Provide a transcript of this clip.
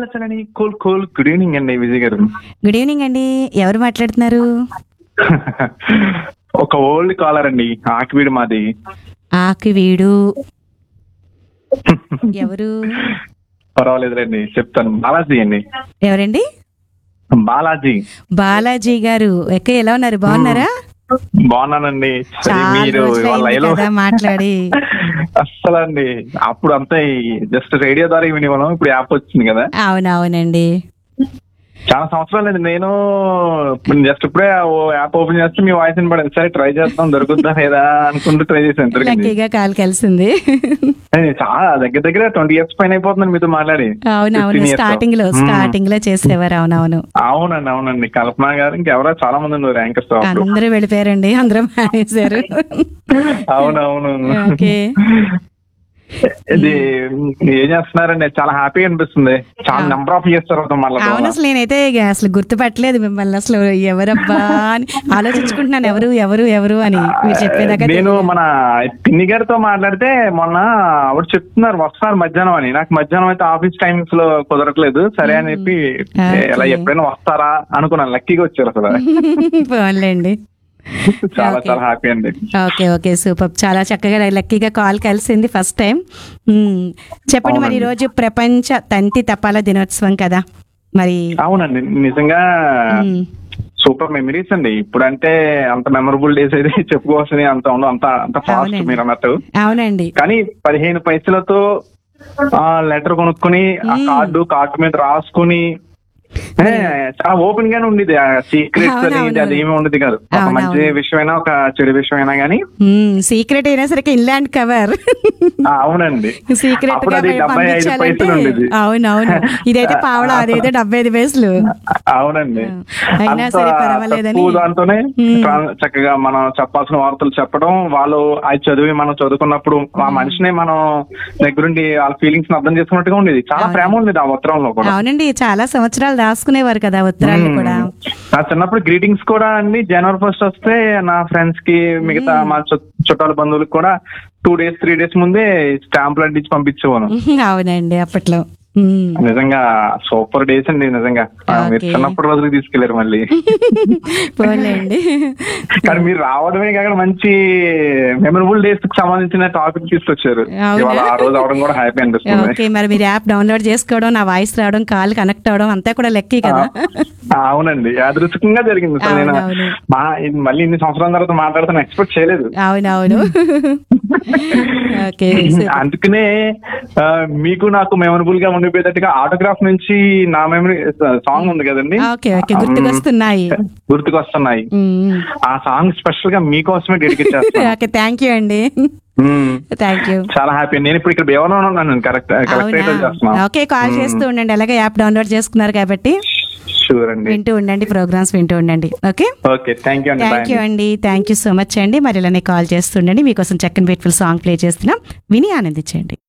చల్ల చల్లని cool cool good evening అండి విజయ్ గారు గుడ్ ఈవినింగ్ అండి ఎవరు మాట్లాడుతున్నారు ఒక ఓల్డ్ కాలర్ అండి ఆకివీడు మాది ఆకి వీడు ఎవరు పర్వాలేదులేండి చెప్తాను బాలాజీ అండి ఎవరండి బాలాజీ బాలాజీ గారు ఎక్క ఎలా ఉన్నారు బాగున్నారా బాగున్నానండి సరే చాలా మీరు రోజులైంది వాళ్ళ లైవ్ కదా మాట్లాడి అస్సలు అండి అప్పుడు అంతా జస్ట్ రేడియో ద్వారా వినేవాళ్ళం ఇప్పుడు యాప్ వచ్చింది కదా అవునవునండి చాలా సంవత్సరాలు అండి నేను జస్ట్ ఇప్పుడే ఓ యాప్ ఓపెన్ చేస్తే మీ వాయిస్ వినపడింది సరే ట్రై చేస్తాం దొరుకుతుందా లేదా అనుకుంటూ ట్రై చేశాను దొరికింది లక్కీగా కాల్ కలిసింది అది చాలా దగ్గర దగ్గర ట్వంటీ ఇయర్స్ పైన అయిపోతుందండి మీతో మాట్లాడి అవునవును 15 years. స్టార్టింగ్ లో మ్మ్. స్టార్టింగ్ లో చేసేవారు అవునవును అవునండి అవునండి కల్పన గారు ఇంకెవరో చాలా మంది ఉన్నారు యాంకర్స్ అప్పుడు అందరూ వెళ్ళిపోయారండి అందరూ మానేశారు అవునవును ఓకే ఇది ఏం చేస్తున్నారండి చాలా హ్యాపీగా అనిపిస్తుంది చాలా నెంబర్ ఆఫ్ ఇయర్స్ తర్వాత అవును మళ్ళీ అసలు నేనైతే ఇక అసలు గుర్తుపట్టలేదు మిమ్మల్ని అసలు ఎవరబ్బా అని ఆలోచించుకుంటున్నాను ఎవరు ఎవరు ఎవరు అని మీరు చెప్పేదాకా నేను మన పిన్ని గారితో మాట్లాడితే మొన్న ఆవిడ చెప్తున్నారు వస్తున్నారు మధ్యాహ్నం అని నాకు మధ్యాహ్నం అయితే ఆఫీస్ టైమ్స్ లో కుదరట్లేదు సరే అని చెప్పి Okay. ఎలా ఎప్పుడైనా వస్తారా అనుకున్నాను లక్కీగా వచ్చారు అసలు పోన్లేండి చాలా Okay. చాలా హ్యాపీ అండి ఓకే ఓకే సూపర్ చాలా చక్కగా లక్కీగా కాల్ కలిసింది ఫస్ట్ టైం మ్మ్. చెప్పండి మరి అవునండి. ఈరోజు ప్రపంచ తంతి తపాల దినోత్సవం కదా మరి అవునండి నిజంగా మ్మ్. సూపర్ మెమరీస్ అండి ఇప్పుడంటే అంత మెమరబుల్ డేస్ అయితే చెప్పుకోవాల్సిన అంత ఉండదు అంత అంత ఫాస్ట్ అవునండి. మీరు అన్నట్టు అవునండి కానీ పదిహేను పైసలతో ఆ లెటర్ కొనుక్కొని ఆ మ్మ్. కార్డు కార్డు మీద రాసుకుని ఏ, చాలా ఓపెన్ గానే ఉండేది సీక్రెట్స్ అది అవునవును. ఇది అది ఏమి ఉండేది కాదు ఒక అవునవును. మంచి విషయమైనా ఒక చెడు విషయమైనా గానీ సీక్రెట్ అయినా సరే ఇన్లాండ్ కవర్ ఆ, అవునండి సీక్రెట్ అప్పుడు గా అది డెబ్బై ఐదు పంపించాలంటే పైసలు ఉండేది అవునవును ఇదైతే పావడం అదైతే డెబ్బై ఐదు పైసలు అవునండి అయినా అంత సరే పర్వాలేదని. తక్కువ దాంతోనే మ్మ్. ట్రాన్- చక్కగా మనం చెప్పాల్సిన వార్తలు చెప్పడం వాళ్ళు అది చదివి మనం చదువుకున్నప్పుడు ఆ మనిషిని మనం దగ్గరుండి వాళ్ళ ఫీలింగ్స్ అర్థం చేసుకున్నట్టుగా ఉండేది చాలా అవును. ప్రేమ ఉండేది ఆ ఉత్తరంలో కూడా అవునండి చాలా సంవత్సరాలు రాసుకునేవారు కదా ఉత్తరాలు మ్మ్. కూడా నా చిన్నప్పుడు గ్రీటింగ్స్ కూడా అండి జనవరి ఫస్ట్ వస్తే నా ఫ్రెండ్స్ కి మిగతా మా చు- చుట్టాల బంధువులకు కూడా టూ డేస్ త్రీ డేస్ ముందే స్టాంపులు అంటించి పంపించేవాను అవునండి అప్పట్లో మ్మ్. నిజంగా సూపర్ డేస్ అండి నిజంగా ఆ, మీరు Okay. చిన్నప్పటి రోజులకు తీసుకెళ్లారు మళ్ళీ పోన్లేండి కానీ మీరు రావడమే కాక మంచి మెమరబుల్ డేస్ కి సంబంధించిన టాపిక్ తీసుకొచ్చారు అవునా? ఇవాళ ఆ రోజు అవడం కూడా హ్యాపీ అనిపిస్తుంది ఓకే మరి మీరు యాప్ డౌన్లోడ్ చేసుకోవడం నా వాయిస్ రావడం కాల్ కనెక్ట్ అవడం అంతా కూడా లక్కీ కదా ఆ, అవునండి యాదృచ్ఛికంగా జరిగింది అసలు నేను అవునవును. మా ఇది మళ్ళీ ఇన్ని సంవత్సరాల తర్వాత మాట్లాడుతాను ఎక్స్పెక్ట్ చేయలేదు అవునవును ఓకే అందుకనే ఆ, మీకు నాకు మెమరబుల్ గా ఉండిపోయేటట్టుగా ఆటోగ్రాఫ్ నుంచి నా మెమరీ సాంగ్ ఉంది కదండి ఓకే ఓకే గుర్తుకొస్తున్నాయి గుర్తుకొస్తున్నాయి మ్మ్. ఆ సాంగ్ స్పెషల్ గా మీకోసమే డెడికేట్ చేస్తాను ఓకే థ్యాంక్ యూ అండి మ్మ్. థ్యాంక్ యూ చాలా హ్యాపీ నేను ఇప్పుడు ఇక్కడ భీమవరంలో ఉన్నాను కరెక్ట్ కలెక్టరేట్ చేస్తున్నాను ఓకే కాల్ చేస్తూ ఉండండి అలాగే యాప్ డౌన్లోడ్ చేసుకున్నారు కాబట్టి షూర్ అండి వింటూ ఉండండి ప్రోగ్రామ్స్ వింటూ ఉండండి ఓకే ఓకే థ్యాంక్ యూ అండి థ్యాంక్ యూ బాయ్ అండి థ్యాంక్ యూ సో మచ్ అండి మరి ఇలానే కాల్ చేస్తుండండి మీకోసం చక్కని బ్యూటిఫుల్ సాంగ్ ప్లే చేస్తున్నాం విని ఆనందించండి